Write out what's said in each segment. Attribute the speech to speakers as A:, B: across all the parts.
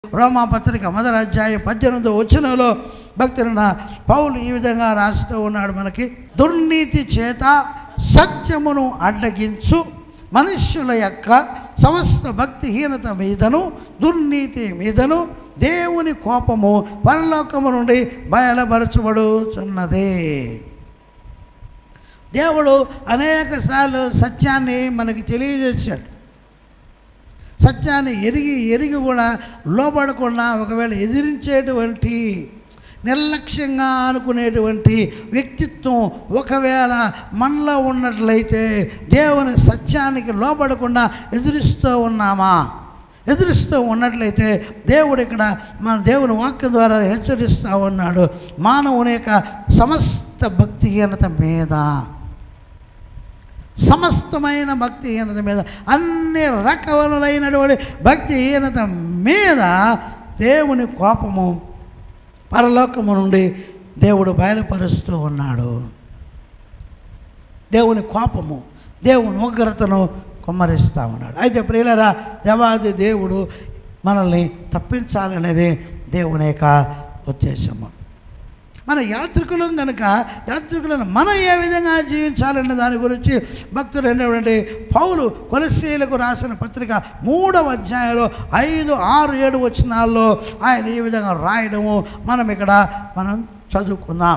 A: రోమా పత్రిక మొదటి అధ్యాయం పద్దెనిమిది వచ్చినలో భక్తులైన పౌలు ఈ విధంగా రాస్తూ ఉన్నాడు మనకి దుర్నీతి చేత సత్యమును అడ్డగించు మనుష్యుల యొక్క సమస్త భక్తిహీనత మీదను దుర్నీతి మీదను దేవుని కోపము పరలోకము నుండి బయలుపరచబడుచున్నది దేవుడు అనేక సార్లు సత్యాన్ని మనకి తెలియజేశాడు సత్యాన్ని ఎరిగి ఎరిగి కూడా లోబడకుండా ఒకవేళ ఎదిరించేటువంటి నిర్లక్ష్యంగా అనుకునేటువంటి వ్యక్తిత్వం ఒకవేళ మనలో ఉన్నట్లయితే దేవుని సత్యానికి లోబడకుండా ఎదురిస్తూ ఉన్నామా ఎదురిస్తూ ఉన్నట్లయితే దేవుడు ఇక్కడ మన దేవుని వాక్యం ద్వారా హెచ్చరిస్తూ ఉన్నాడు మానవుని యొక్క సమస్త భక్తిహీనత మీద సమస్తమైన భక్తిహీనత మీద అన్ని రకములైనటువంటి భక్తిహీనత మీద దేవుని కోపము పరలోకము నుండి దేవుడు బయలుపరుస్తూ ఉన్నాడు దేవుని కోపము దేవుని ఉగ్రతను కుమ్మరిస్తూ ఉన్నాడు అయితే ప్రియులరా దేవాది దేవుడు మనల్ని తప్పించాలనేది దేవుని యొక్క ఉద్దేశము మన యాత్రికులం కనుక యాత్రికులను మనం ఏ విధంగా జీవించాలనే దాని గురించి భక్తులు అయినటువంటి పౌలు కొలసీలకు రాసిన పత్రిక మూడవ అధ్యాయంలో ఐదు ఆరు ఏడు వచనాల్లో ఆయన ఈ విధంగా రాయడము మనం ఇక్కడ మనం చదువుకుందాం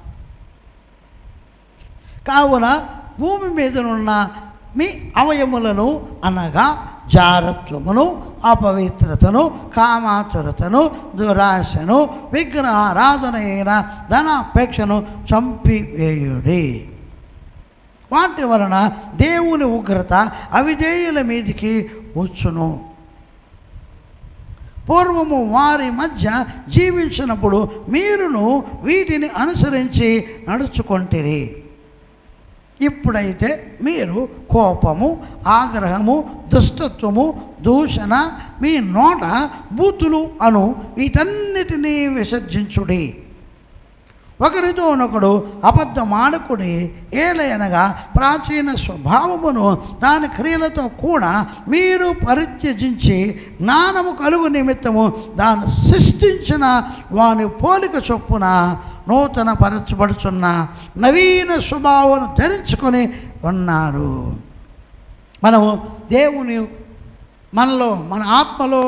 A: కావున భూమి మీదనున్న మీ అవయములను అనగా జారత్వమును అపవిత్రతను కామాతురతను దురాశను విగ్రహారాధన అయిన ధనాపేక్షను చంపివేయుడి వాటి వలన దేవుని ఉగ్రత అవిధేయుల మీదికి వచ్చును పూర్వము వారి మధ్య జీవించినప్పుడు మీరును వీటిని అనుసరించి నడుచుకొంటిరి ఇప్పుడైతే మీరు కోపము ఆగ్రహము దుష్టత్వము దూషణ మీ నోట బూతులు అను వీటన్నిటినీ విసర్జించుడి ఒకరితో ఒకడు అబద్ధమాడకుడి ఏలయనగా ప్రాచీన స్వభావమును దాని క్రియలతో కూడా మీరు పరిత్యజించి జ్ఞానము కలుగు నిమిత్తము దాన్ని సృష్టించిన వాని పోలిక చొప్పున నూతన పరచబడుచున్న నవీన స్వభావం ధరించుకొని ఉన్నారు మనము దేవుని మనలో మన ఆత్మలో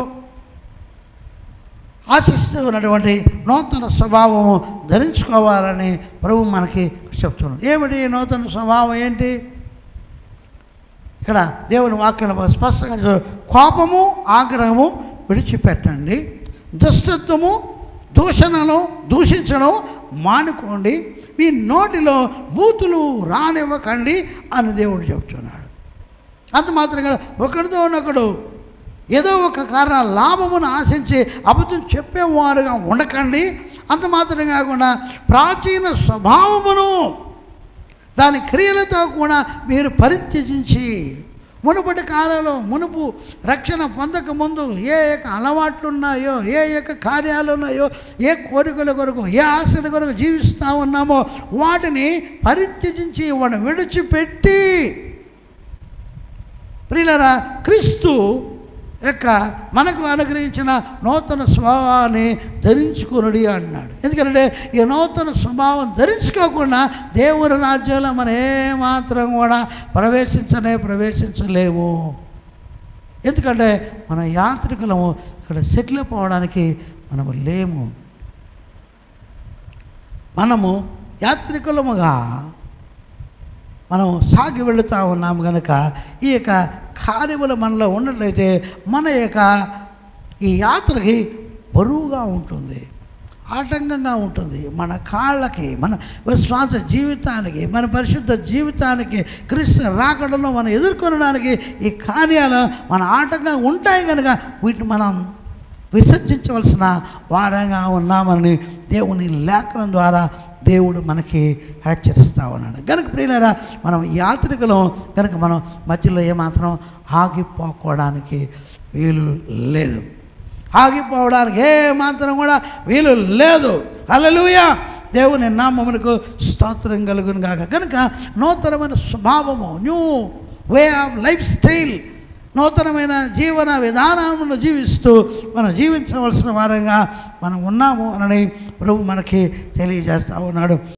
A: ఆశిస్తూ ఉన్నటువంటి నూతన స్వభావము ధరించుకోవాలని ప్రభు మనకి చెప్తున్నాడు ఏమిటి ఈ నూతన స్వభావం ఏంటి ఇక్కడ దేవుని వాక్యం స్పష్టంగా చూడు. కోపము ఆగ్రహము విడిచిపెట్టండి దుష్టత్వము దూషణను దూషించడం మానుకోండి మీ నోటిలో బూతులు రానివ్వకండి అని దేవుడు చెప్తున్నాడు అంత మాత్రంగా ఒకరితో ఒకడు ఏదో ఒక కారణ లాభమును ఆశించి అబద్ధం చెప్పేవారుగా ఉండకండి అంత మాత్రం కాకుండా ప్రాచీన స్వభావమును దాని క్రియలతో కూడా మీరు పరిత్యజించి మునుపటి కాలంలో మునుపు రక్షణ పొందక ముందు ఏ యొక్క అలవాట్లు ఉన్నాయో ఏ యొక్క కార్యాలు ఉన్నాయో ఏ కోరికల కొరకు ఏ ఆశల కొరకు జీవిస్తూ ఉన్నామో వాటిని పరిత్యజించి వాడిని విడిచిపెట్టి ప్రియులరా క్రీస్తు యొక్క మనకు అనుగ్రహించిన నూతన స్వభావాన్ని ధరించుకునుడి అన్నాడు ఎందుకంటే ఈ నూతన స్వభావం ధరించుకోకుండా దేవుని రాజ్యంలో మనం ఏమాత్రం కూడా ప్రవేశించనే ప్రవేశించలేము ఎందుకంటే మన యాత్రికులము ఇక్కడ సెటిల్ అయిపోవడానికి మనము లేము మనము యాత్రికులముగా మనం సాగి వెళుతూ ఉన్నాము కనుక ఈ యొక్క కార్యములు మనలో ఉన్నట్లయితే మన యొక్క ఈ యాత్రకి బరువుగా ఉంటుంది ఆటంకంగా ఉంటుంది మన కాళ్ళకి మన విశ్వాస జీవితానికి మన పరిశుద్ధ జీవితానికి క్రీస్తు రాకడంలో మనం ఎదుర్కొనడానికి ఈ కార్యాలు మన ఆటంకంగా ఉంటాయి కనుక వీటిని మనం విసర్జించవలసిన వారంగా ఉన్నామని దేవుని లేఖనం ద్వారా దేవుడు మనకి హెచ్చరిస్తూ ఉన్నాడు కనుక ప్రియులరా మనం యాత్రికులం కనుక మనం మధ్యలో ఏమాత్రం ఆగిపోకోవడానికి వీలు లేదు ఆగిపోవడానికి ఏ మాత్రం కూడా వీలు లేదు అలలుయా దేవుని నామమునకు స్తోత్రం కలుగును గాక కనుక నూతనమైన స్వభావము new way of life style నూతనమైన జీవన విధానమును జీవిస్తూ మనం జీవించవలసిన వారంగా మనం ఉన్నాము అని ప్రభు మనకి తెలియజేస్తూ ఉన్నాడు